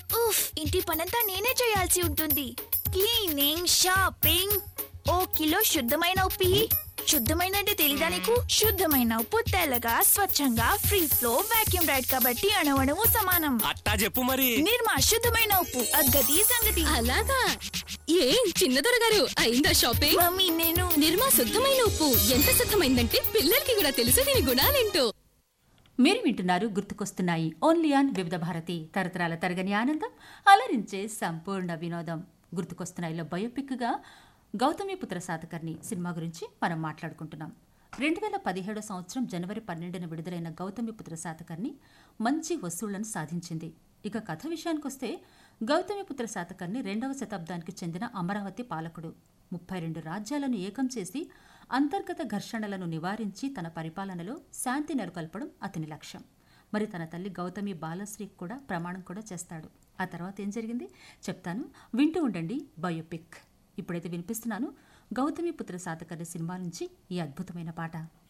ఉఫ్ ఇంటి పనంతా నేనే చేయాల్సి ఉంటుంది క్లీనింగ్ షాపింగ్ ఓ కిలో శుద్ధమైన ఉప్పి శుద్ధమైన అంటే తెలీదా నీకు శుద్ధమైన ఉప్పు తెల్లగా స్వచ్ఛంగా ఫ్రీ ఫ్లో వాక్యూమ్ రైడ్ కాబట్టి అణవణము సమానం అట్టా చెప్పు మరి నిర్మా శుద్ధమైన ఉప్పు అగ్గది సంగతి అలాగా ఏం చిన్నదొర గారు అయిందా షాపింగ్ మమ్మీ నేను నిర్మా శుద్ధమైన ఉప్పు ఎంత శుద్ధమైందంటే పిల్లలకి కూడా తెలుసు దీని గుణాలేంటో మీరు వింటున్నారు గుర్తుకొస్తున్నాయి ఓన్లీ ఆన్ వివిధ భారతి తరతరాల తరగని ఆనందం అలరించే సంపూర్ణ వినోదం గుర్తుకొస్తున్నాయిలో బయోపిక్గా గౌతమిపుత్ర సాతకర్ణి సినిమా గురించి మనం మాట్లాడుకుంటున్నాం రెండు వేల పదిహేడో సంవత్సరం జనవరి పన్నెండున విడుదలైన గౌతమిపుత్ర సాతకర్ణి మంచి వసూళ్లను సాధించింది ఇక కథ విషయానికొస్తే గౌతమిపుత్ర సాతకర్ణి రెండవ శతాబ్దానికి చెందిన అమరావతి పాలకుడు ముప్పై రెండు రాజ్యాలను ఏకం చేసి అంతర్గత ఘర్షణలను నివారించి తన పరిపాలనలో శాంతి నెలకొల్పడం అతని లక్ష్యం మరి తన తల్లి గౌతమి బాలశ్రీ కూడా ప్రమాణం కూడా చేస్తాడు ఆ తర్వాత ఏం జరిగింది చెప్తాను వింటూ ఉండండి బయోపిక్ ఇప్పుడైతే వినిపిస్తున్నాను గౌతమి పుత్ర సాతకర్ణి సినిమా నుంచి ఈ అద్భుతమైన పాట